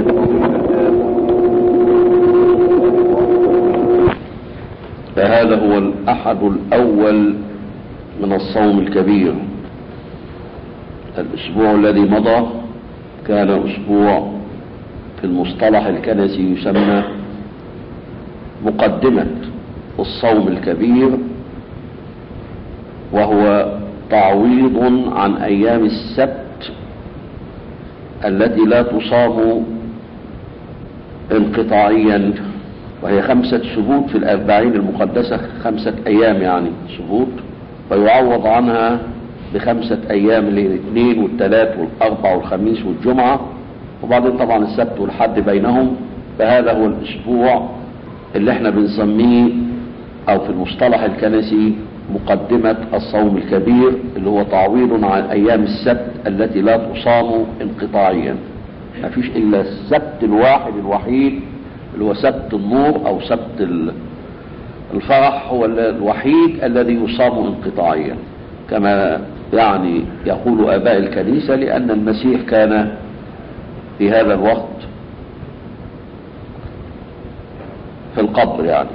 فهذا هو الأحد الأول من الصوم الكبير الأسبوع الذي مضى كان أسبوع في المصطلح الكنسي يسمى مقدمة الصوم الكبير وهو تعويض عن أيام السبت التي لا تصام انقطاعيا وهي خمسة سبوت في الأربعين المقدسة خمسة أيام يعني سبوت ويعوض عنها بخمسة أيام الاثنين والثلاث والأربع والخميس والجمعة وبعدين طبعا السبت والحد بينهم فهذا هو الأسبوع اللي احنا بنسميه أو في المصطلح الكنسي مقدمة الصوم الكبير اللي هو تعويض عن أيام السبت التي لا تصام انقطاعيا ما فيش إلا السبت الواحد الوحيد اللي هو سبت النور أو سبت الفرح هو الوحيد الذي يصام انقطاعيا كما يعني يقول آباء الكنيسة لأن المسيح كان في هذا الوقت في القبر يعني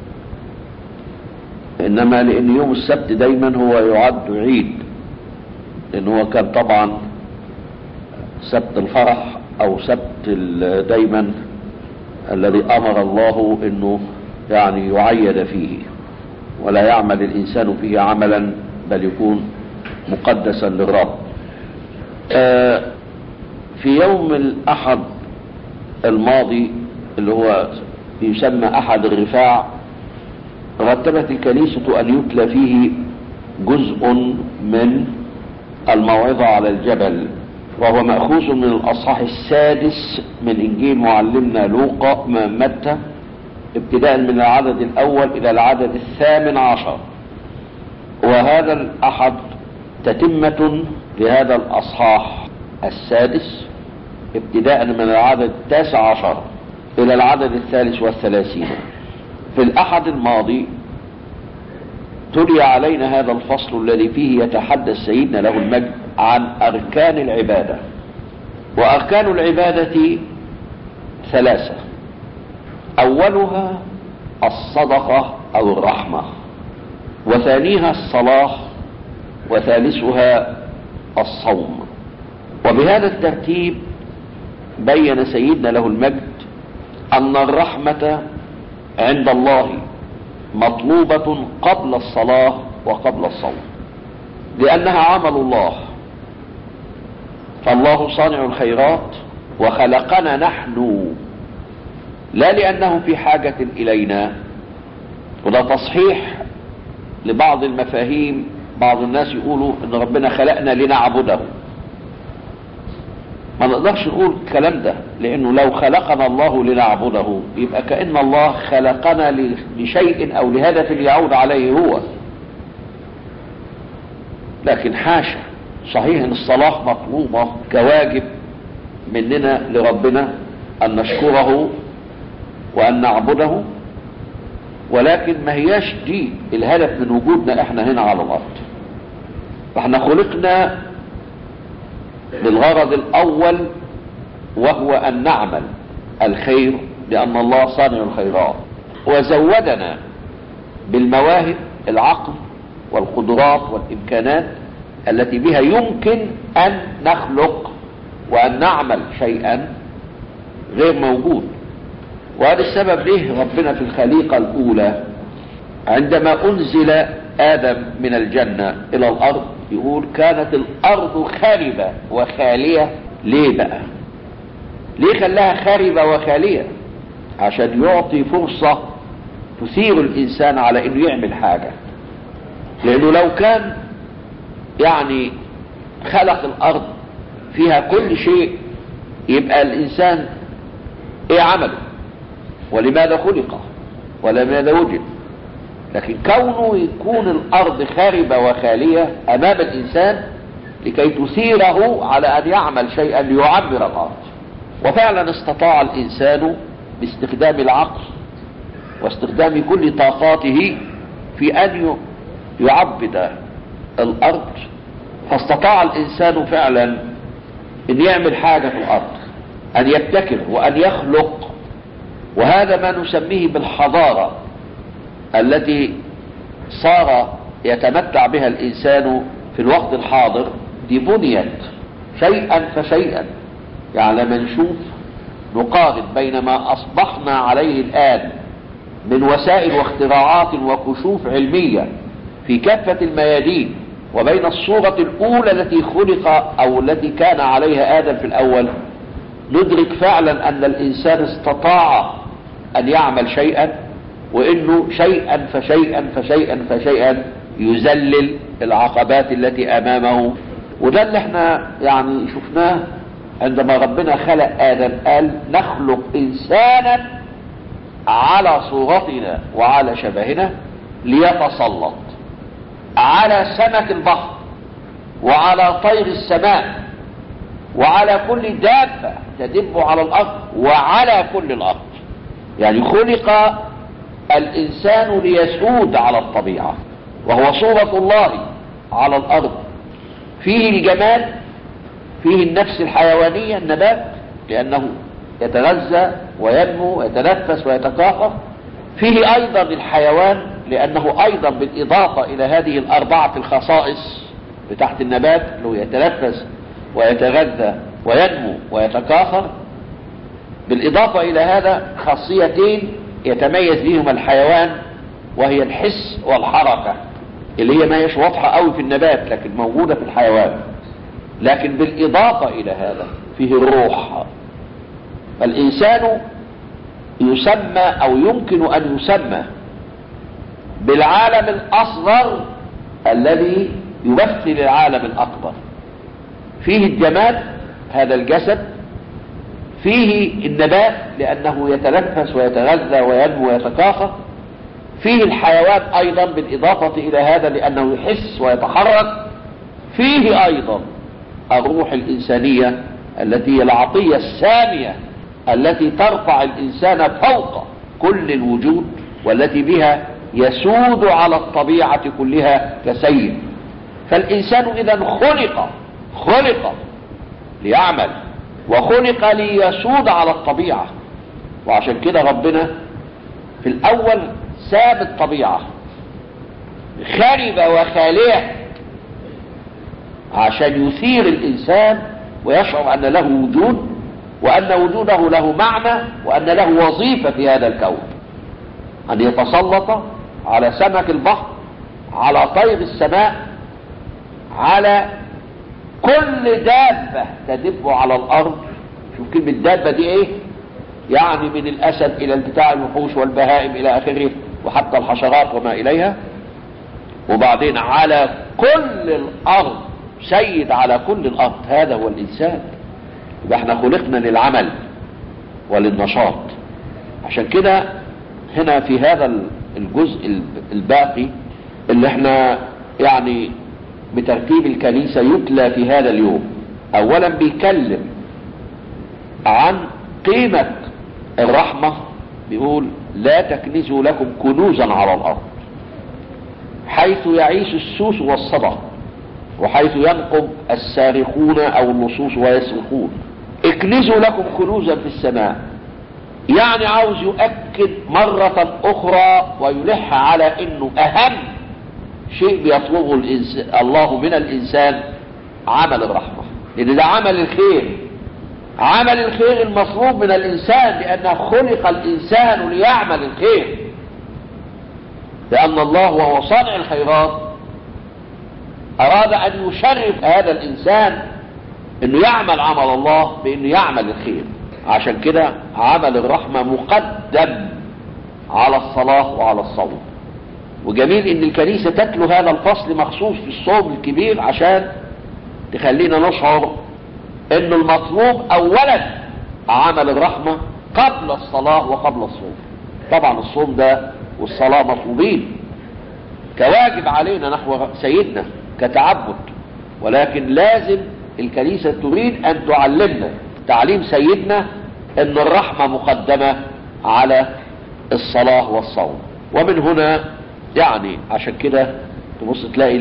إنما لأن يوم السبت دايما هو يعد عيد لأن هو كان طبعا سبت الفرح أو سبت دايما الذي أمر الله أنه يعني يعيد فيه ولا يعمل الإنسان فيه عملا بل يكون مقدسا للرب آه في يوم الأحد الماضي اللي هو يسمى أحد الرفاع رتبت الكنيسة أن يتلى فيه جزء من الموعظة على الجبل وهو مأخوذ من الأصحاح السادس من إنجيل معلمنا لوقا متى ابتداء من العدد الأول إلى العدد الثامن عشر وهذا الأحد تتمة لهذا الأصحاح السادس ابتداء من العدد التاسع عشر إلى العدد الثالث والثلاثين في الأحد الماضي تلي علينا هذا الفصل الذي فيه يتحدث سيدنا له المجد عن أركان العبادة وأركان العبادة ثلاثة أولها الصدقة أو الرحمة وثانيها الصلاة وثالثها الصوم وبهذا الترتيب بين سيدنا له المجد أن الرحمة عند الله مطلوبة قبل الصلاة وقبل الصوم لأنها عمل الله فالله صانع الخيرات وخلقنا نحن لا لأنه في حاجة إلينا وده تصحيح لبعض المفاهيم بعض الناس يقولوا ان ربنا خلقنا لنعبده ما نقدرش نقول الكلام ده لانه لو خلقنا الله لنعبده يبقى كأن الله خلقنا لشيء او لهدف يعود عليه هو لكن حاشا صحيح ان الصلاة مطلوبة كواجب مننا لربنا ان نشكره وان نعبده ولكن ما هياش دي الهدف من وجودنا احنا هنا على الارض فاحنا خلقنا للغرض الاول وهو ان نعمل الخير لان الله صانع الخيرات وزودنا بالمواهب العقل والقدرات والامكانات التي بها يمكن ان نخلق وان نعمل شيئا غير موجود وهذا السبب ليه ربنا في الخليقة الأولى عندما أنزل آدم من الجنة إلى الأرض يقول كانت الأرض خاربة وخالية ليه بقى ليه خلاها خاربة وخالية عشان يعطي فرصة تثير الإنسان على إنه يعمل حاجة لأنه لو كان يعني خلق الأرض فيها كل شيء يبقى الإنسان إيه عمله ولماذا خلق ولماذا وجد لكن كونه يكون الارض خاربة وخالية امام الانسان لكي تثيره على ان يعمل شيئا ليعمر الارض وفعلا استطاع الانسان باستخدام العقل واستخدام كل طاقاته في ان يعبد الارض فاستطاع الانسان فعلا ان يعمل حاجة في الارض أن يبتكر وأن يخلق وهذا ما نسميه بالحضارة التي صار يتمتع بها الإنسان في الوقت الحاضر دي بنيت شيئا فشيئا يعني لما نشوف نقارن بين ما أصبحنا عليه الآن من وسائل واختراعات وكشوف علمية في كافة الميادين وبين الصورة الأولى التي خلق أو التي كان عليها آدم في الأول ندرك فعلا أن الإنسان استطاع أن يعمل شيئا وإنه شيئا فشيئا فشيئا فشيئا يذلل العقبات التي أمامه وده اللي احنا يعني شفناه عندما ربنا خلق آدم قال نخلق إنسانا على صورتنا وعلى شبهنا ليتسلط على سمك البحر وعلى طير السماء وعلى كل دابة تدب على الأرض وعلى كل الأرض يعني خلق الإنسان ليسود على الطبيعة وهو صورة الله على الأرض فيه الجمال فيه النفس الحيوانية النبات لأنه يتغذى وينمو ويتنفس ويتكاثر فيه أيضا الحيوان لأنه أيضا بالإضافة إلى هذه الأربعة الخصائص بتاعت النبات اللي يتنفس ويتغذى وينمو ويتكاثر بالإضافة إلى هذا خاصيتين يتميز بهما الحيوان وهي الحس والحركة اللي هي ما هيش واضحة قوي في النبات لكن موجودة في الحيوان لكن بالإضافة إلى هذا فيه الروح الإنسان يسمى أو يمكن أن يسمى بالعالم الأصغر الذي يمثل العالم الأكبر فيه الجماد هذا الجسد فيه النبات لأنه يتنفس ويتغذى وينمو ويتكاثر فيه الحيوان أيضا بالإضافة إلى هذا لأنه يحس ويتحرك فيه أيضا الروح الإنسانية التي هي العطية السامية التي ترفع الإنسان فوق كل الوجود والتي بها يسود على الطبيعة كلها كسيد فالإنسان إذا خلق خلق ليعمل وخلق ليسود على الطبيعة وعشان كده ربنا في الأول ساب الطبيعة خرب وخالية عشان يثير الإنسان ويشعر أن له وجود وأن وجوده له معنى وأن له وظيفة في هذا الكون أن يتسلط على سمك البحر على طير السماء على كل دابة تدب على الأرض شوف كلمة دابة دي إيه يعني من الأسد إلى البتاع الوحوش والبهائم إلى آخره وحتى الحشرات وما إليها وبعدين على كل الأرض سيد على كل الأرض هذا هو الإنسان يبقى احنا خلقنا للعمل وللنشاط عشان كده هنا في هذا الجزء الباقي اللي احنا يعني بترتيب الكنيسة يتلى في هذا اليوم اولا بيتكلم عن قيمة الرحمة بيقول لا تكنزوا لكم كنوزا على الارض حيث يعيش السوس والصدى وحيث ينقب السارقون او اللصوص ويسرقون اكنزوا لكم كنوزا في السماء يعني عاوز يؤكد مرة اخرى ويلح على انه اهم شيء بيطلبه الإنس... الله من الانسان عمل الرحمة لان ده عمل الخير عمل الخير المطلوب من الانسان لان خلق الانسان ليعمل الخير لان الله وهو صانع الخيرات اراد ان يشرف هذا الانسان انه يعمل عمل الله بانه يعمل الخير عشان كده عمل الرحمة مقدم على الصلاة وعلى الصوم وجميل ان الكنيسة تتلو هذا الفصل مخصوص في الصوم الكبير عشان تخلينا نشعر ان المطلوب اولا عمل الرحمة قبل الصلاة وقبل الصوم طبعا الصوم ده والصلاة مطلوبين كواجب علينا نحو سيدنا كتعبد ولكن لازم الكنيسة تريد ان تعلمنا تعليم سيدنا ان الرحمة مقدمة على الصلاة والصوم ومن هنا يعني عشان كده تبص تلاقي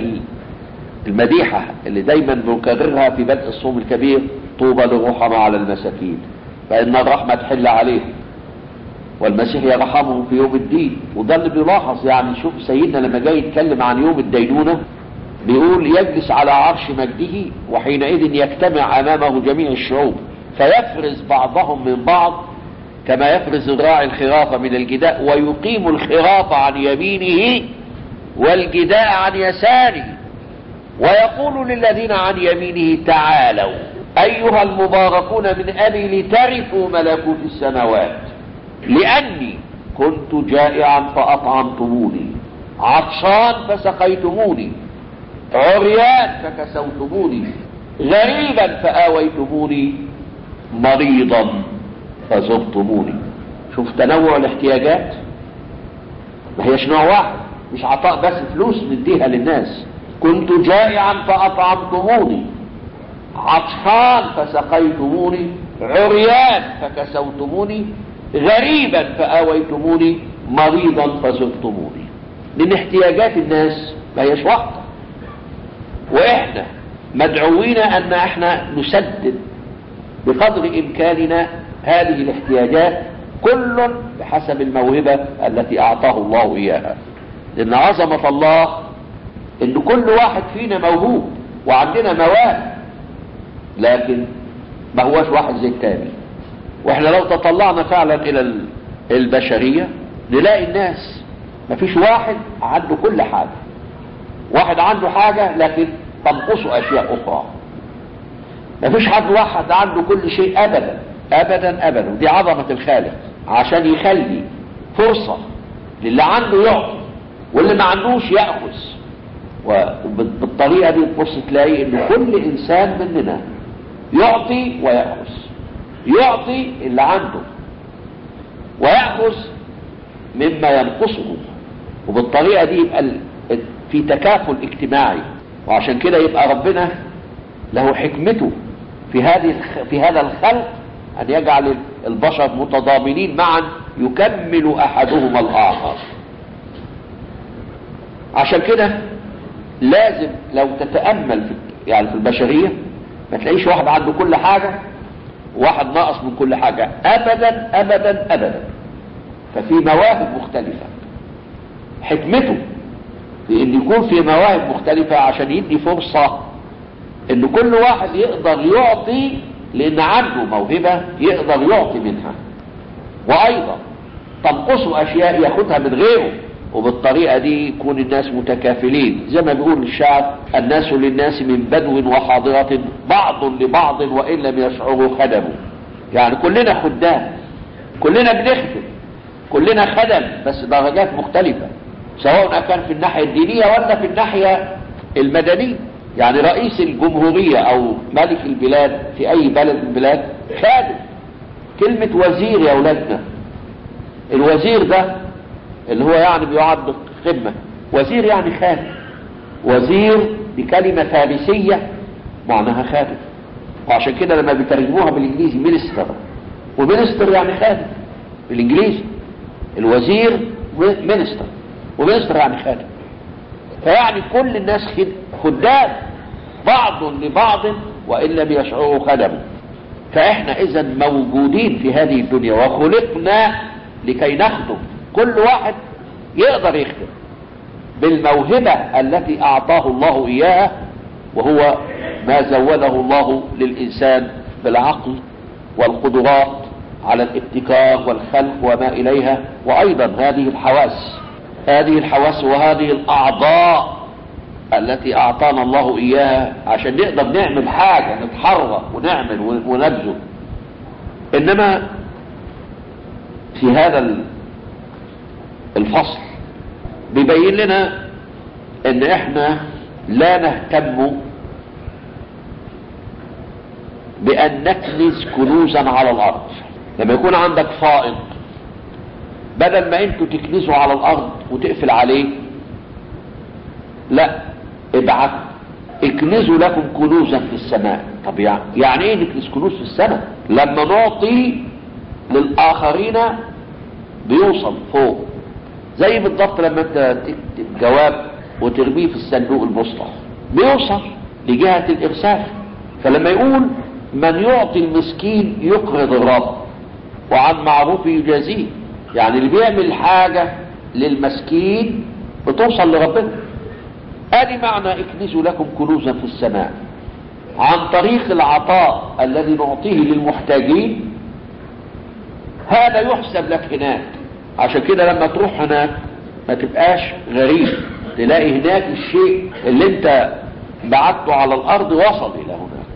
المديحة اللي دايما بنكررها في بدء الصوم الكبير طوبى للرحمة على المساكين فإن الرحمة تحل عليهم والمسيح يرحمهم في يوم الدين وده اللي بيلاحظ يعني شوف سيدنا لما جاي يتكلم عن يوم الدينونة بيقول يجلس على عرش مجده وحينئذ يجتمع أمامه جميع الشعوب فيفرز بعضهم من بعض كما يفرز الراعي الخراف من الجداء ويقيم الخراف عن يمينه والجداء عن يساره ويقول للذين عن يمينه تعالوا أيها المباركون من أبي لترثوا ملكوت السماوات لأني كنت جائعا فأطعمتموني عطشان فسقيتموني عريان فكسوتموني غريبا فآويتموني مريضا فزرتموني شوف تنوع الاحتياجات ما هيش نوع واحد مش عطاء بس فلوس نديها للناس كنت جائعا فأطعمتموني عطشان فسقيتموني عريان فكسوتموني غريبا فآويتموني مريضا فزرتموني من احتياجات الناس ما هيش واحدة واحنا مدعوين ان احنا نسدد بقدر امكاننا هذه الاحتياجات كل بحسب الموهبة التي اعطاه الله اياها لان عظمة الله ان كل واحد فينا موهوب وعندنا مواهب لكن ما هوش واحد زي التاني واحنا لو تطلعنا فعلا الى البشرية نلاقي الناس ما فيش واحد عنده كل حاجة واحد عنده حاجة لكن تنقصه اشياء اخرى ما فيش حد واحد عنده كل شيء ابدا ابدا ابدا ودي عظمة الخالق عشان يخلي فرصة للي عنده يعطي واللي ما عندوش يأخذ وبالطريقة دي تبص تلاقي ان كل انسان مننا يعطي ويأخذ يعطي اللي عنده ويأخذ مما ينقصه وبالطريقة دي يبقى في تكافل اجتماعي وعشان كده يبقى ربنا له حكمته في هذه في هذا الخلق ان يجعل البشر متضامنين معا يكمل احدهما الاخر عشان كده لازم لو تتامل في يعني في البشريه ما تلاقيش واحد عنده كل حاجه وواحد ناقص من كل حاجه ابدا ابدا ابدا ففي مواهب مختلفه حكمته في ان يكون في مواهب مختلفة عشان يدي فرصة ان كل واحد يقدر يعطي لان عنده موهبة يقدر يعطي منها وايضا تنقصه اشياء ياخدها من غيره وبالطريقة دي يكون الناس متكافلين زي ما بيقول الشعب الناس للناس من بدو وحاضرة بعض لبعض وإن لم يشعروا خدموا يعني كلنا خدام كلنا بنخدم كلنا خدم بس درجات مختلفة سواء كان في الناحية الدينية ولا في الناحية المدنية يعني رئيس الجمهورية او ملك البلاد في اي بلد من البلاد خادم كلمة وزير يا اولادنا الوزير ده اللي هو يعني بيعد خدمة وزير يعني خادم وزير بكلمة فارسية معناها خادم وعشان كده لما بيترجموها بالانجليزي مينستر ومينستر يعني خادم بالانجليزي الوزير مينستر ومينستر يعني خادم فيعني كل الناس خدام بعض لبعض وإن لم يشعروا خدموا فإحنا إذا موجودين في هذه الدنيا وخلقنا لكي نخدم كل واحد يقدر يخدم بالموهبة التي أعطاه الله إياها وهو ما زوده الله للإنسان بالعقل والقدرات على الابتكار والخلق وما إليها وأيضا هذه الحواس هذه الحواس وهذه الأعضاء التي أعطانا الله إياها عشان نقدر نعمل حاجة نتحرك ونعمل ونبذل إنما في هذا الفصل بيبين لنا إن إحنا لا نهتم بأن نكنز كنوزا على الأرض لما يكون عندك فائض بدل ما انتوا تكنزوا على الارض وتقفل عليه لا ابعت اكنزوا لكم كنوزا في السماء طب يعني ايه نكنز كنوز في السماء لما نعطي للاخرين بيوصل فوق زي بالضبط لما انت تكتب جواب وترميه في الصندوق البوسطة بيوصل لجهة الارسال فلما يقول من يعطي المسكين يقرض الرب وعن معروف يجازيه يعني اللي بيعمل حاجة للمسكين بتوصل لربنا ادي معنى اكنزوا لكم كنوزا في السماء عن طريق العطاء الذي نعطيه للمحتاجين هذا يحسب لك هناك عشان كده لما تروح هناك ما تبقاش غريب تلاقي هناك الشيء اللي انت بعته على الارض وصل الى هناك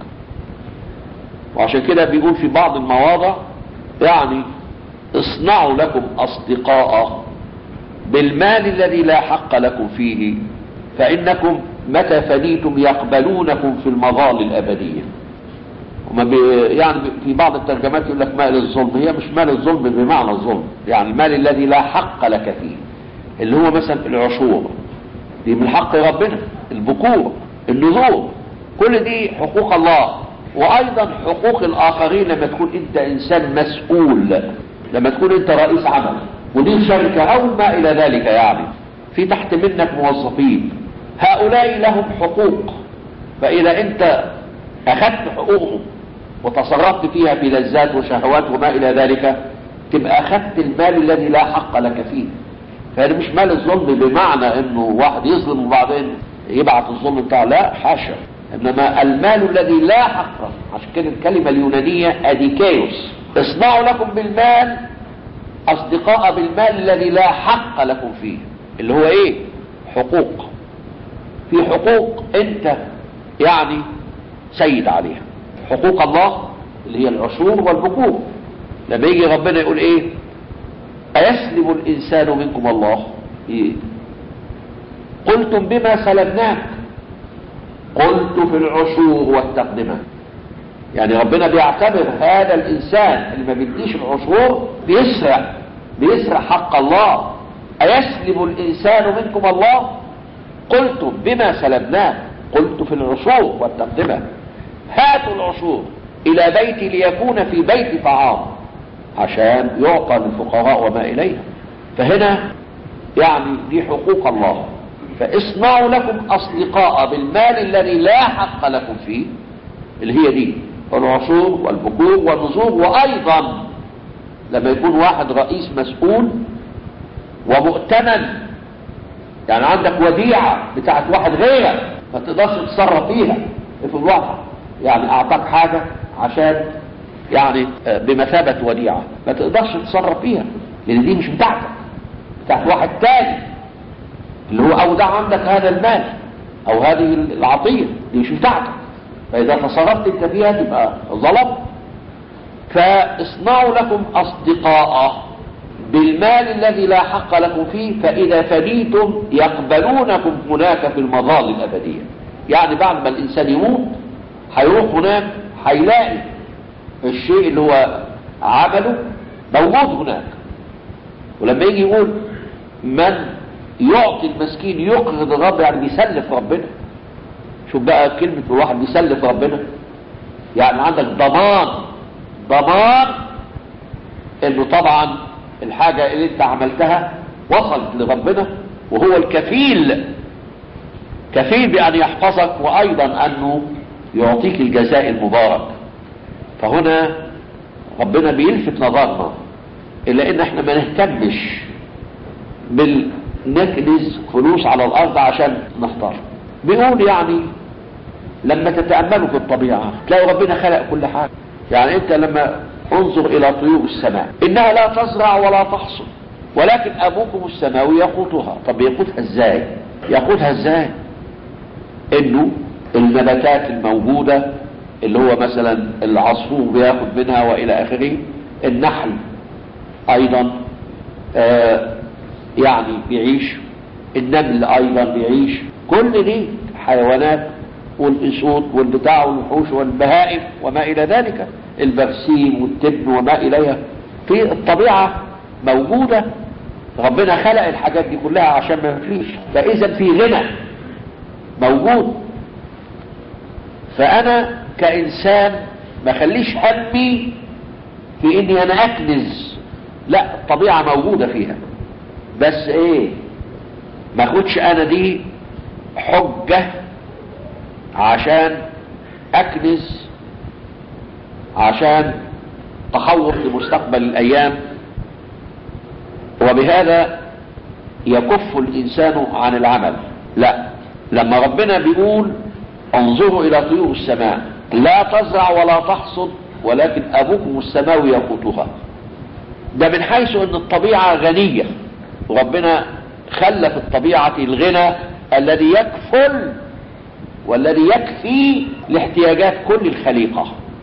وعشان كده بيقول في بعض المواضع يعني اصنعوا لكم اصدقاء بالمال الذي لا حق لكم فيه فانكم متى فنيتم يقبلونكم في المظال الابديه وما بي يعني في بعض الترجمات يقول لك مال الظلم هي مش مال الظلم بمعنى الظلم يعني المال الذي لا حق لك فيه اللي هو مثلا العشور دي من حق ربنا البكور النذور كل دي حقوق الله وايضا حقوق الاخرين لما تكون انت انسان مسؤول لما تكون انت رئيس عمل مدير شركة او ما الى ذلك يعني في تحت منك موظفين هؤلاء لهم حقوق فاذا انت اخذت حقوقهم وتصرفت فيها في لذات وشهوات وما الى ذلك تبقى اخذت المال الذي لا حق لك فيه فهذا مش مال الظلم بمعنى انه واحد يظلم وبعدين يبعت الظلم بتاعه لا حاشا انما المال الذي لا حق له عشان كده الكلمه اليونانيه اديكيوس اصنعوا لكم بالمال اصدقاء بالمال الذي لا حق لكم فيه اللي هو ايه حقوق في حقوق انت يعني سيد عليها حقوق الله اللي هي العشور والبكور لما يجي ربنا يقول ايه ايسلم الانسان منكم الله إيه؟ قلتم بما سلبناك قلت في العشور والتقدمه يعني ربنا بيعتبر هذا الانسان اللي ما بيديش العشور بيسرق بيسرق حق الله ايسلم الانسان منكم الله قلتم بما سلبناك قلت في العشور والتقدمه هاتوا العشور الى بيتي ليكون في بيت طعام عشان يعطى للفقراء وما اليها فهنا يعني دي حقوق الله فاصنعوا لكم اصدقاء بالمال الذي لا حق لكم فيه اللي هي دي العشور والبكور والنذور وايضا لما يكون واحد رئيس مسؤول ومؤتمن يعني عندك وديعة بتاعت واحد غيرك ما تقدرش تتصرف فيها في الواقع يعني اعطاك حاجة عشان يعني بمثابة وديعة ما تقدرش تتصرف فيها لان دي مش بتاعتك بتاعت واحد تاني اللي هو اودع عندك هذا المال او هذه العطية دي مش بتاعتك فاذا تصرفت انت فيها تبقى ظلم فاصنعوا لكم اصدقاء بالمال الذي لا حق لكم فيه فاذا فنيتم يقبلونكم هناك في المظال الابديه يعني بعد ما الانسان يموت هيروح هناك هيلاقي الشيء اللي هو عمله موجود هناك ولما يجي يقول من يعطي المسكين يقرض الرب يعني بيسلف ربنا شوف بقى كلمة الواحد بيسلف ربنا يعني عندك ضمان ضمان انه طبعا الحاجة اللي انت عملتها وصلت لربنا وهو الكفيل كفيل بأن يحفظك وأيضا أنه يعطيك الجزاء المبارك فهنا ربنا بيلفت نظرنا إلا إن احنا ما نهتمش بالنكنز فلوس على الأرض عشان نختار بيقول يعني لما تتأملوا في الطبيعة تلاقوا ربنا خلق كل حاجة يعني انت لما انظر الى طيور السماء انها لا تزرع ولا تحصد ولكن ابوكم السماوي يقوتها طب يقوتها ازاي يقوتها ازاي انه النباتات الموجودة اللي هو مثلا العصفور بياخد منها والى اخره النحل ايضا آه يعني بيعيش النمل ايضا بيعيش كل دي حيوانات والاسود والبتاع والوحوش والبهائم وما الى ذلك البرسيم والتبن وما اليها في الطبيعه موجوده ربنا خلق الحاجات دي كلها عشان ما فيش فاذا في غنى موجود فانا كانسان ما خليش همي في اني انا اكنز لا الطبيعه موجوده فيها بس ايه ما اخدش انا دي حجة عشان اكنز عشان تخوف لمستقبل الايام وبهذا يكف الانسان عن العمل لا لما ربنا بيقول انظروا الى طيور السماء لا تزرع ولا تحصد ولكن ابوكم السماوي يقوتها ده من حيث ان الطبيعة غنية ربنا خلى في الطبيعة الغنى الذي يكفل والذي يكفي لاحتياجات كل الخليقة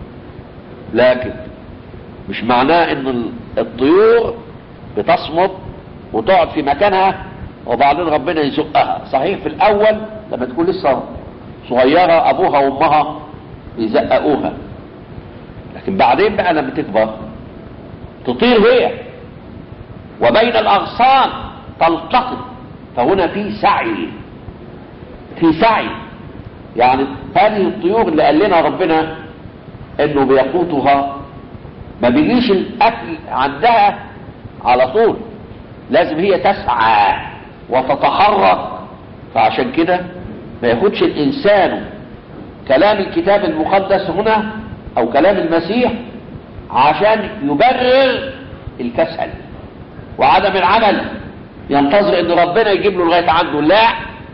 لكن مش معناه ان الطيور بتصمت وتقعد في مكانها وبعدين ربنا يزقها صحيح في الاول لما تكون لسه صغيرة ابوها وامها يزققوها لكن بعدين بقى لما تكبر تطير هي وبين الاغصان تلتقط فهنا في سعي في سعي يعني هذه الطيور اللي قال لنا ربنا انه بيقوتها ما بيجيش الاكل عندها على طول لازم هي تسعى وتتحرك فعشان كده ما ياخدش الانسان كلام الكتاب المقدس هنا او كلام المسيح عشان يبرر الكسل وعدم العمل ينتظر ان ربنا يجيب له لغايه عنده لا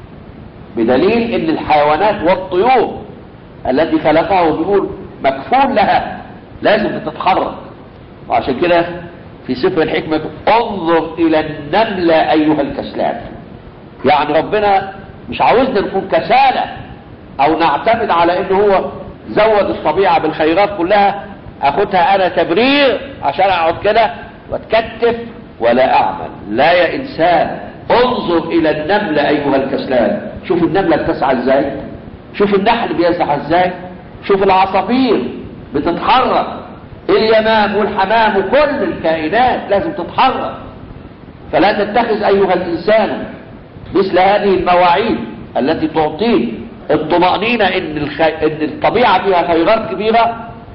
بدليل ان الحيوانات والطيور التي خلقها بيقول مكفول لها لازم تتحرك وعشان كده في سفر الحكمة انظر الى النملة ايها الكسلان يعني ربنا مش عاوزنا نكون كسالى او نعتمد على ان هو زود الطبيعة بالخيرات كلها اخدها انا تبرير عشان اقعد كده واتكتف ولا اعمل لا يا انسان انظر الى النملة ايها الكسلان شوف النملة بتسعى ازاي شوف النحل بيسعى ازاي شوف العصافير بتتحرك اليمام والحمام وكل الكائنات لازم تتحرك فلا تتخذ ايها الانسان مثل هذه المواعيد التي تعطيك الطمأنينة ان, الخي... ان الطبيعة فيها خيرات كبيرة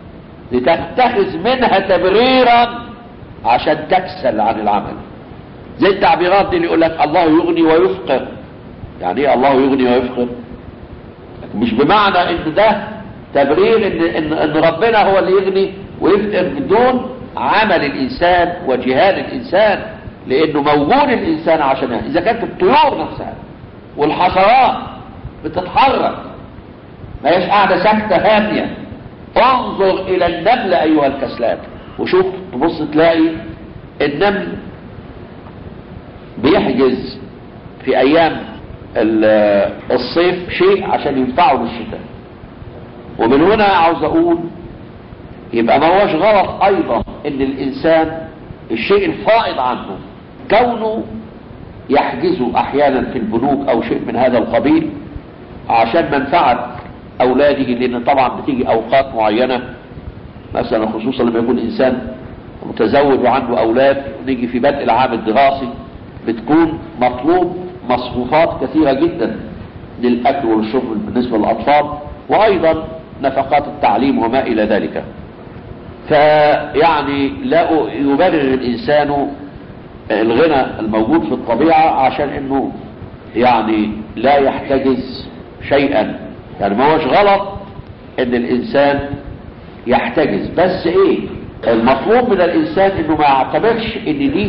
لتتخذ منها تبريرا عشان تكسل عن العمل زي التعبيرات دي اللي يقول لك الله يغني ويفقر يعني ايه الله يغني ويفقر مش بمعنى ان ده تبرير ان, إن, إن ربنا هو اللي يغني ويفقر بدون عمل الانسان وجهاد الانسان لانه موجود الانسان عشان اذا كانت الطيور نفسها والحشرات بتتحرك ما هيش قاعده ساكته هاديه انظر الى النمل ايها الكسلان وشوف تبص تلاقي النمل بيحجز في ايام الصيف شيء عشان ينفعه للشتاء ومن هنا عاوز اقول يبقى ما هوش غلط ايضا ان الانسان الشيء الفائض عنه كونه يحجزه احيانا في البنوك او شيء من هذا القبيل عشان منفعة اولاده لان طبعا بتيجي اوقات معينة مثلا خصوصا لما يكون انسان متزوج وعنده اولاد نيجي في بدء العام الدراسي بتكون مطلوب مصروفات كثيرة جدا للاكل والشرب بالنسبة للاطفال وايضا نفقات التعليم وما الى ذلك فيعني لا يبرر الانسان الغنى الموجود في الطبيعة عشان انه يعني لا يحتجز شيئا يعني ما هوش غلط ان الانسان يحتجز بس ايه المطلوب من الانسان انه ما يعتبرش ان دي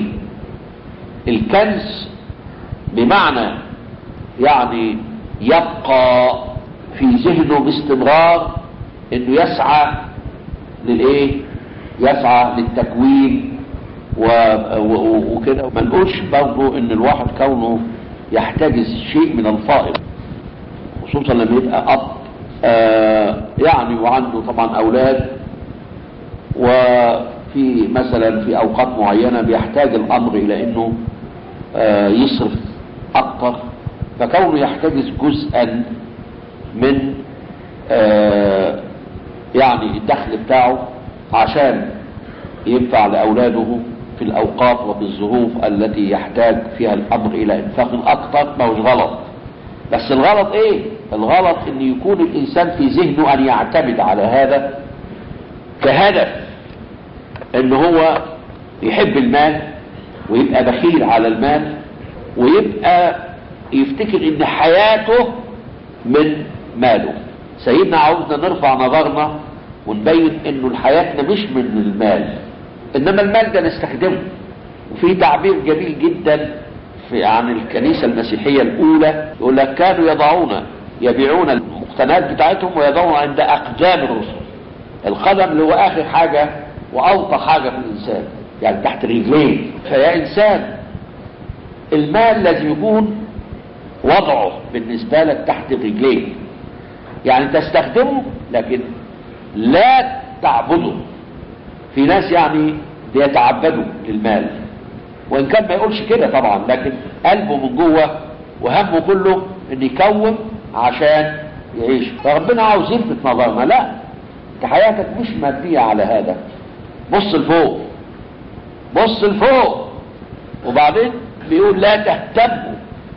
الكنز بمعنى يعني يبقى في ذهنه باستمرار انه يسعى للايه يسعى للتكوين وكده ما نقولش برضه ان الواحد كونه يحتجز شيء من الفائض خصوصا لما يبقى اب آه يعني وعنده طبعا اولاد وفي مثلا في اوقات معينة بيحتاج الامر الى انه آه يصرف اكتر فكونه يحتجز جزءا من آه يعني الدخل بتاعه عشان ينفع لاولاده في الاوقات وفي الظروف التي يحتاج فيها الامر الى انفاق اكتر ما هوش غلط بس الغلط ايه الغلط ان يكون الانسان في ذهنه ان يعتمد على هذا كهدف ان هو يحب المال ويبقى بخيل على المال ويبقى يفتكر ان حياته من ماله سيدنا عاوزنا نرفع نظرنا ونبين انه حياتنا مش من المال انما المال ده نستخدمه وفي تعبير جميل جدا في عن الكنيسة المسيحية الأولى يقول لك كانوا يضعون يبيعون المقتنيات بتاعتهم ويضعون عند أقدام الرسل القدم اللي هو آخر حاجة وأوطى حاجة في الإنسان يعني تحت رجليه فيا إنسان المال لازم يكون وضعه بالنسبة لك تحت رجليك يعني تستخدمه لكن لا تعبده في ناس يعني بيتعبدوا للمال وان كان ما يقولش كده طبعا لكن قلبه من جوه وهمه كله ان يكون عشان يعيش فربنا عاوز يلفت نظرنا لا انت حياتك مش مبنيه على هذا بص لفوق بص لفوق وبعدين بيقول لا تهتموا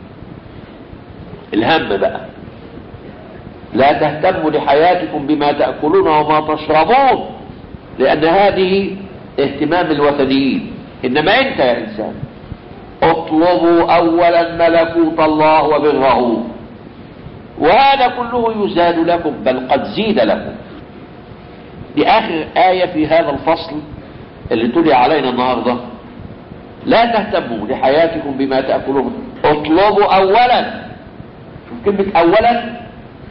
الهم بقى لا تهتموا لحياتكم بما تأكلون وما تشربون لأن هذه اهتمام الوثنيين إنما أنت يا إنسان اطلبوا أولا ملكوت الله وبره وهذا كله يزاد لكم بل قد زيد لكم دي آخر آية في هذا الفصل اللي تلي علينا النهاردة لا تهتموا لحياتكم بما تأكلون اطلبوا أولا شوف كلمة أولا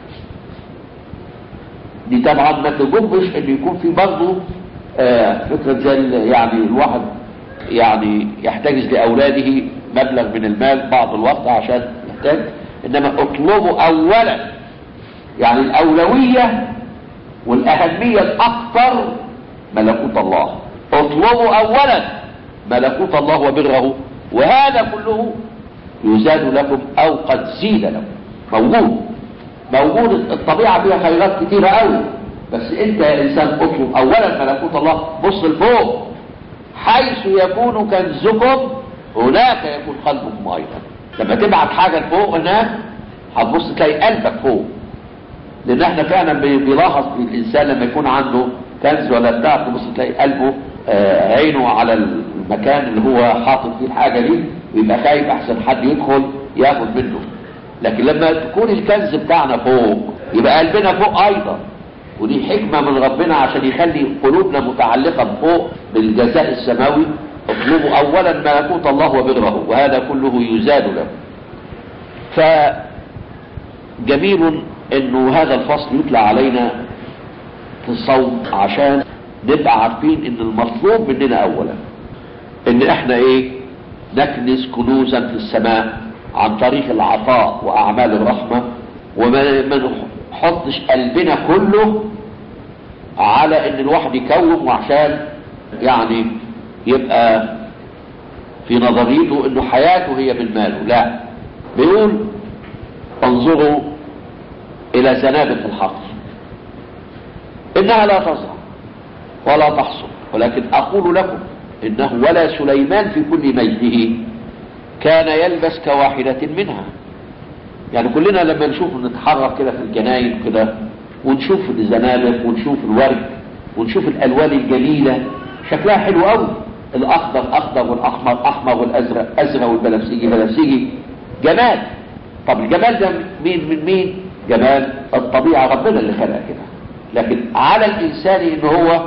دي طبعا ما تجبش ان يكون في برضه آه فكرة زي يعني الواحد يعني يحتجز لأولاده مبلغ من المال بعض الوقت عشان يحتاج إنما اطلبوا أولا يعني الأولوية والأهمية الأكثر ملكوت الله اطلبوا أولا ملكوت الله وبره وهذا كله يزاد لكم أو قد زيد لكم موجود موجود الطبيعة فيها خيرات كتيرة قوي بس انت يا انسان اطلب اولا ملكوت الله بص لفوق حيث يكون كنزكم هناك يكون قلبكم ايضا لما تبعت حاجة لفوق هناك هتبص تلاقي قلبك فوق لان احنا فعلا بيلاحظ الانسان لما يكون عنده كنز ولا بتاع تبص تلاقي قلبه آه عينه على المكان اللي هو حاطط فيه الحاجة دي ويبقى خايف احسن حد يدخل ياخد منه لكن لما تكون الكنز بتاعنا فوق يبقى قلبنا فوق ايضا ودي حكمة من ربنا عشان يخلي قلوبنا متعلقة بفوق بالجزاء السماوي اطلبوا اولا ملكوت الله وبره وهذا كله يزاد له فجميل انه هذا الفصل يتلى علينا في الصوم عشان نبقى عارفين ان المطلوب مننا اولا ان احنا ايه نكنز كنوزا في السماء عن طريق العطاء واعمال الرحمة وما نحطش قلبنا كله على ان الواحد يكون وعشان يعني يبقى في نظريته انه حياته هي من ماله لا بيقول انظروا الى زنابة الحقل انها لا تزرع ولا تحصل ولكن اقول لكم انه ولا سليمان في كل مجده كان يلبس كواحدة منها يعني كلنا لما نشوف نتحرك كده في الجناين كده ونشوف الزنابق ونشوف الورد ونشوف الالوان الجميلة شكلها حلو قوي الاخضر اخضر والاحمر احمر والازرق ازرق والبنفسجي بنفسجي جمال طب الجمال ده مين من مين جمال الطبيعة ربنا اللي خلق كده لكن على الانسان ان هو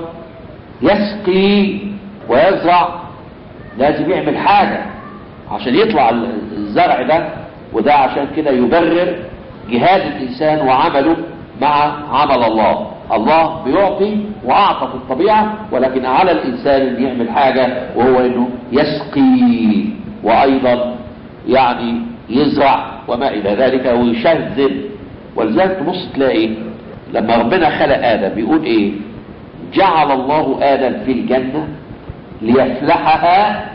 يسقي ويزرع لازم يعمل حاجة عشان يطلع الزرع ده وده عشان كده يبرر جهاد الإنسان وعمله مع عمل الله الله بيعطي وأعطى في الطبيعة ولكن على الإنسان أن يعمل حاجة وهو أنه يسقي وأيضا يعني يزرع وما إلى ذلك ويشذب ولذلك تبص تلاقي لما ربنا خلق آدم بيقول إيه جعل الله آدم في الجنة ليفلحها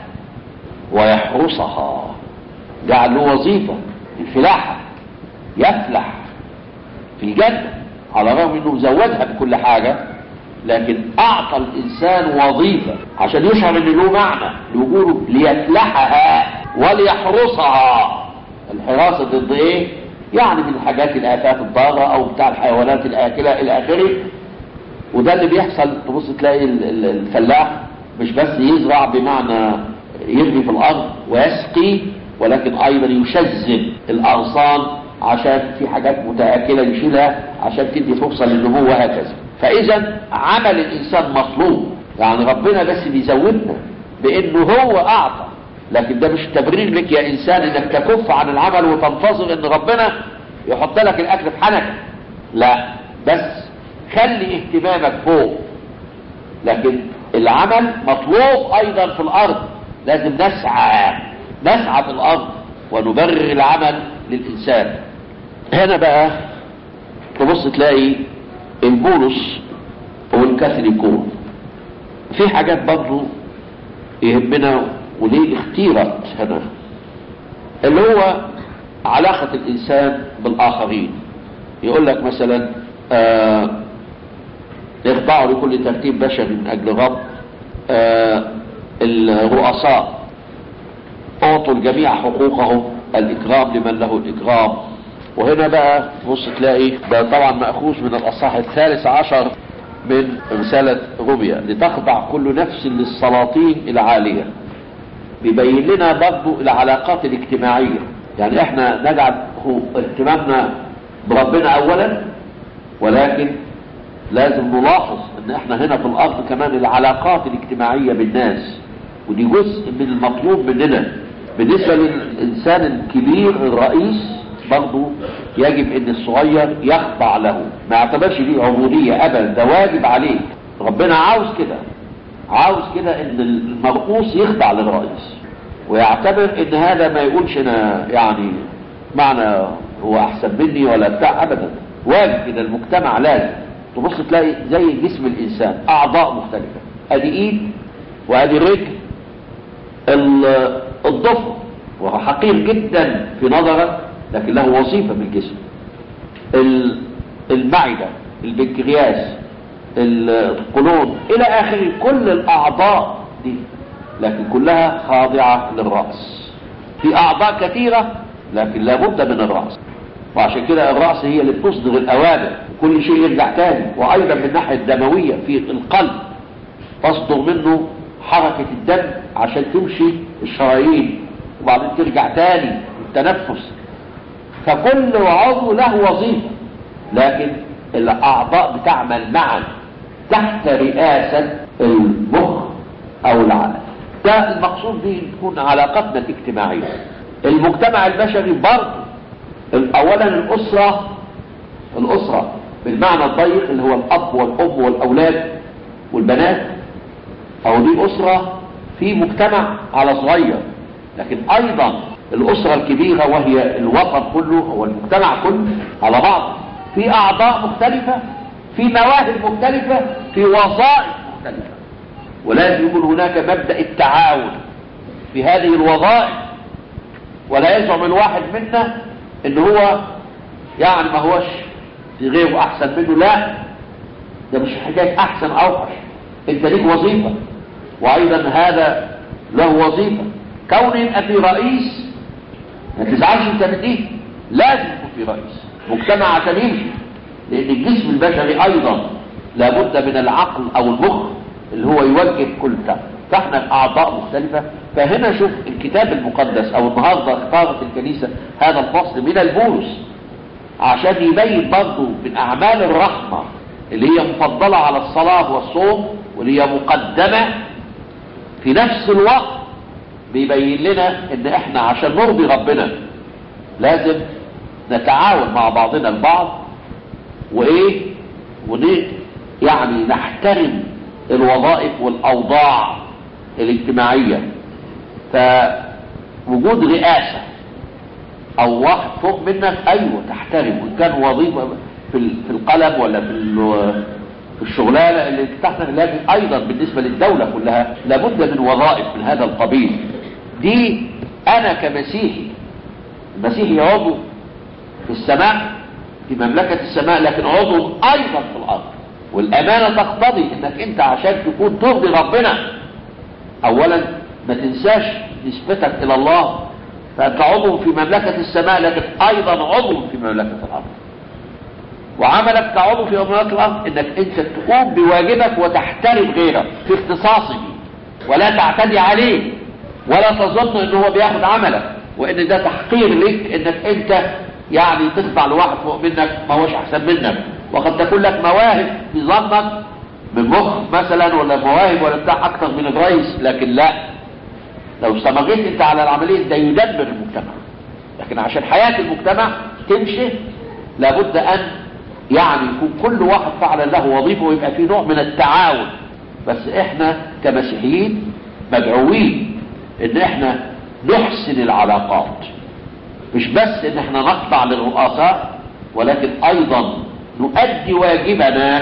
ويحرسها جعل له وظيفة الفلاحة يفلح في الجنة على الرغم انه زودها بكل حاجة لكن اعطى الانسان وظيفة عشان يشعر ان له معنى لوجوده ليفلحها وليحرسها الحراسة ضد ايه يعني من الحاجات الافات الضارة او بتاع الحيوانات الاكلة الى اخره وده اللي بيحصل تبص تلاقي الفلاح مش بس يزرع بمعنى يرمي في الارض ويسقي ولكن ايضا يشذب الاغصان عشان في حاجات متاكله يشيلها عشان تدي فرصه للنمو وهكذا فاذا عمل الانسان مطلوب يعني ربنا بس بيزودنا بانه هو اعطى لكن ده مش تبرير لك يا انسان انك تكف عن العمل وتنتظر ان ربنا يحط لك الاكل في حنكك لا بس خلي اهتمامك فوق لكن العمل مطلوب ايضا في الارض لازم نسعى نسعى في الارض ونبرر العمل للانسان هنا بقى تبص تلاقي البولس والكاثوليكون في حاجات برضه يهمنا وليه اختيرت هنا اللي هو علاقة الإنسان بالآخرين يقول لك مثلا آه اخضعوا لكل ترتيب بشري من أجل رب آه الرؤساء أعطوا الجميع حقوقهم الإكرام لمن له الإكرام وهنا بقى بص تلاقي ده طبعا مأخوذ من الأصحاح الثالث عشر من رسالة روميا لتخضع كل نفس للسلاطين العالية بيبين لنا برضو العلاقات الاجتماعية يعني احنا نجعل اهتمامنا بربنا اولا ولكن لازم نلاحظ ان احنا هنا في الارض كمان العلاقات الاجتماعية بالناس ودي جزء من المطلوب مننا بالنسبة للانسان الكبير الرئيس برضو يجب ان الصغير يخضع له ما يعتبرش ليه عبودية ابدا ده واجب عليه ربنا عاوز كده عاوز كده ان المرؤوس يخضع للرئيس ويعتبر ان هذا ما يقولش انا يعني معنى هو احسن مني ولا بتاع ابدا واجب كده المجتمع لازم تبص تلاقي زي جسم الانسان اعضاء مختلفة ادي ايد وادي رجل الضفر وهو حقير جدا في نظرك لكن له وظيفة في الجسم المعدة البنكرياس القولون الى اخره كل الاعضاء دي لكن كلها خاضعة للرأس في اعضاء كثيرة لكن لابد من الرأس وعشان كده الرأس هي اللي بتصدر الاوامر كل شيء يرجع تاني وايضا من الناحية الدموية في القلب تصدر منه حركة الدم عشان تمشي الشرايين وبعدين ترجع تاني التنفس فكل عضو له وظيفة لكن الاعضاء بتعمل معا تحت رئاسة المخ او العقل ده المقصود به تكون علاقتنا الاجتماعية المجتمع البشري برضه اولا الاسرة الاسرة بالمعنى الضيق اللي هو الاب والام والاولاد والبنات او دي اسرة في مجتمع على صغير لكن ايضا الاسرة الكبيرة وهي الوطن كله او المجتمع كله على بعض في اعضاء مختلفة في مواهب مختلفة في وظائف مختلفة ولازم يكون هناك مبدأ التعاون في هذه الوظائف ولا يزعم الواحد منا ان هو يعني ما هوش في غيره احسن منه لا ده مش حكاية احسن اوحش انت ليك وظيفة وايضا هذا له وظيفة كون يبقى في رئيس ما تزعلش انت من دي لازم يكون في رئيس مجتمع عشان يمشي لان الجسم البشري ايضا لابد من العقل او المخ اللي هو يوجه كل ده فاحنا الاعضاء مختلفة فهنا شوف الكتاب المقدس او النهاردة اختارت الكنيسة هذا الفصل من البولس عشان يبين برضه من اعمال الرحمة اللي هي مفضلة على الصلاة والصوم واللي هي مقدمة في نفس الوقت بيبين لنا ان احنا عشان نرضي ربنا لازم نتعاون مع بعضنا البعض وايه ونيه يعني نحترم الوظائف والاوضاع الاجتماعية فوجود رئاسة او واحد فوق منك ايوه تحترم وان كان وظيفة في في القلم ولا في في الشغلانة اللي تحتك لكن ايضا بالنسبة للدولة كلها لابد من وظائف من هذا القبيل دي انا كمسيحي المسيحي عضو في السماء في مملكة السماء لكن عضو ايضا في الارض والامانة تقتضي انك انت عشان تكون ترضي ربنا اولا ما تنساش نسبتك الى الله فانت عضو في مملكة السماء لكن ايضا عضو في مملكة الارض وعملك كعضو في مملكة الارض انك انت تقوم بواجبك وتحترم غيرك في اختصاصه ولا تعتدي عليه ولا تظن ان هو بياخد عملك وان ده تحقير لك انك انت يعني تخضع لواحد فوق منك ما هوش احسن منك وقد تكون لك مواهب في ظنك من مخ مثلا ولا مواهب ولا بتاع اكتر من الرئيس لكن لا لو استمريت انت على العمليه ده يدمر المجتمع لكن عشان حياه المجتمع تمشي لابد ان يعني يكون كل واحد فعل له وظيفه ويبقى في نوع من التعاون بس احنا كمسيحيين مدعوين ان احنا نحسن العلاقات مش بس ان احنا نخضع للرؤساء ولكن ايضا نؤدي واجبنا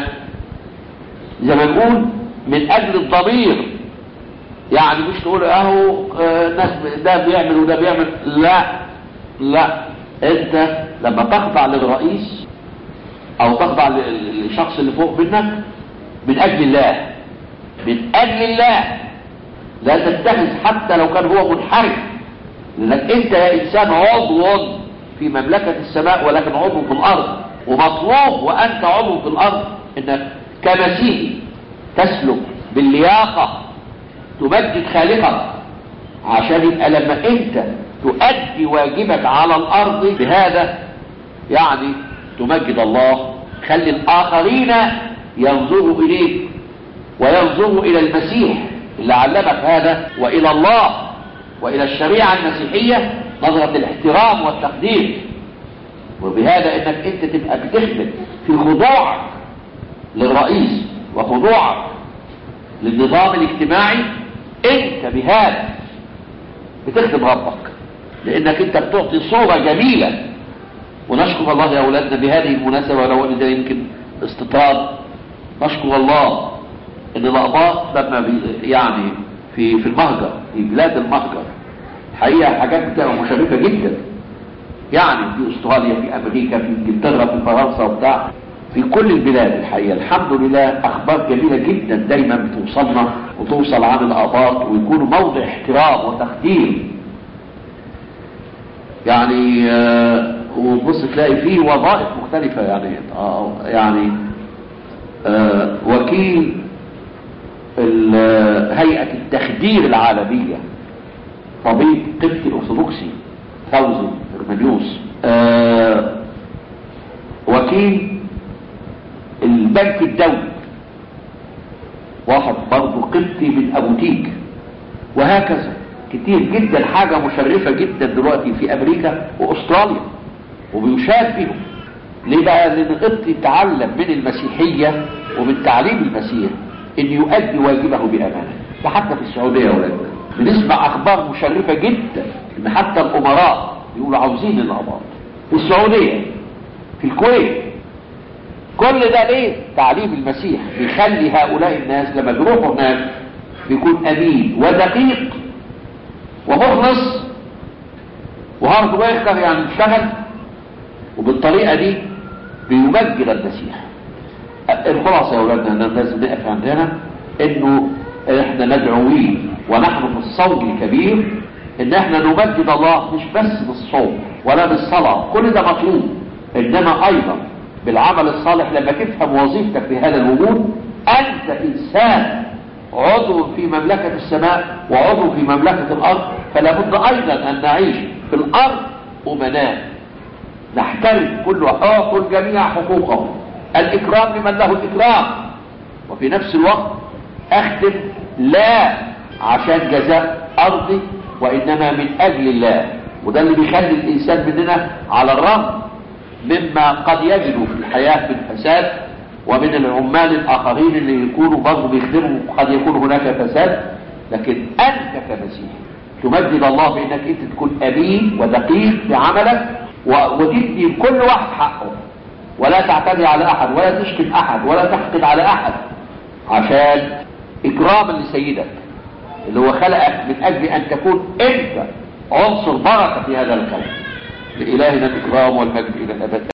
زي ما نقول من اجل الضمير يعني مش تقول اهو آه، ناس ده بيعمل وده بيعمل لا لا انت لما تخضع للرئيس او تخضع لل- للشخص اللي فوق منك من اجل الله من اجل الله لا تتخذ حتى لو كان هو منحرف لانك انت يا انسان عضو في مملكة السماء ولكن عضو في الارض ومطلوب وانت عضو في الارض انك كمسيحي تسلك باللياقة تمجد خالقك عشان يبقى لما انت تؤدي واجبك على الارض بهذا يعني تمجد الله خلي الاخرين ينظروا اليك وينظروا الى المسيح اللي علمك هذا والى الله والى الشريعة المسيحية نظرة الاحترام والتقدير وبهذا انك انت تبقى بتخدم في خضوعك للرئيس وخضوعك للنظام الاجتماعي انت بهذا بتخدم ربك لانك انت بتعطي صورة جميلة ونشكر الله يا اولادنا بهذه المناسبة ولو ان ده يمكن استطراد نشكر الله ان الاباط لما بي يعني في في المهجر في بلاد المهجر حقيقة حاجات بتبقى مشرفة جدا يعني في استراليا في امريكا في انجلترا في فرنسا وبتاع في كل البلاد الحقيقة الحمد لله اخبار جميلة جدا دايما بتوصلنا وتوصل عن الاباط ويكونوا موضع احترام وتقدير يعني آه وبص تلاقي فيه وظائف مختلفة يعني آه يعني آه وكيل ال- هيئة التخدير العالمية طبيب قبطي الأرثوذكسي فوزي هرمانيوس آه وكيل البنك الدولي واحد برضه قبطي من أبوتيك وهكذا كتير جدا حاجة مشرفة جدا دلوقتي في أمريكا وأستراليا وبيشاد بهم ليه بقى لأن القبطي تعلم من المسيحية ومن تعليم المسيح أن يؤدي واجبه بأمانة ده حتى في السعودية يا ولاد بنسمع أخبار مشرفة جدا إن حتى الأمراء يقولوا عاوزين الأباط في السعودية في الكويت كل ده ليه تعليم المسيح بيخلي هؤلاء الناس لما بيروحوا هناك بيكون امين ودقيق ومخلص وهارد ويقدر يعني يشتغل وبالطريقه دي بيمجد المسيح الخلاصه يا اولادنا ان لازم نقف عندنا انه احنا مدعوين ونحن في الصوم الكبير ان احنا نمجد الله مش بس بالصوم ولا بالصلاه كل ده مطلوب انما ايضا بالعمل الصالح لما تفهم وظيفتك في هذا الوجود انت انسان عضو في مملكة السماء وعضو في مملكة الارض فلا بد ايضا ان نعيش في الارض امناء نحترم كل اعطوا الجميع حقوقهم الاكرام لمن له الاكرام وفي نفس الوقت اخدم لا عشان جزاء ارضي وانما من اجل الله وده اللي بيخلي الانسان مننا على الرغم مما قد يجد في الحياة من فساد ومن العمال الآخرين اللي يكونوا برضه بيخدموا قد يكون هناك فساد لكن أنت كمسيح تمجد الله بأنك أنت تكون أمين ودقيق في عملك و- وتدي كل واحد حقه ولا تعتدي على أحد ولا تشتم أحد ولا تحقد على أحد عشان إكراما لسيدك اللي هو خلقك من أجل أن تكون أنت عنصر بركة في هذا الكون لإلهنا الإكرام والمجد إلى الأبد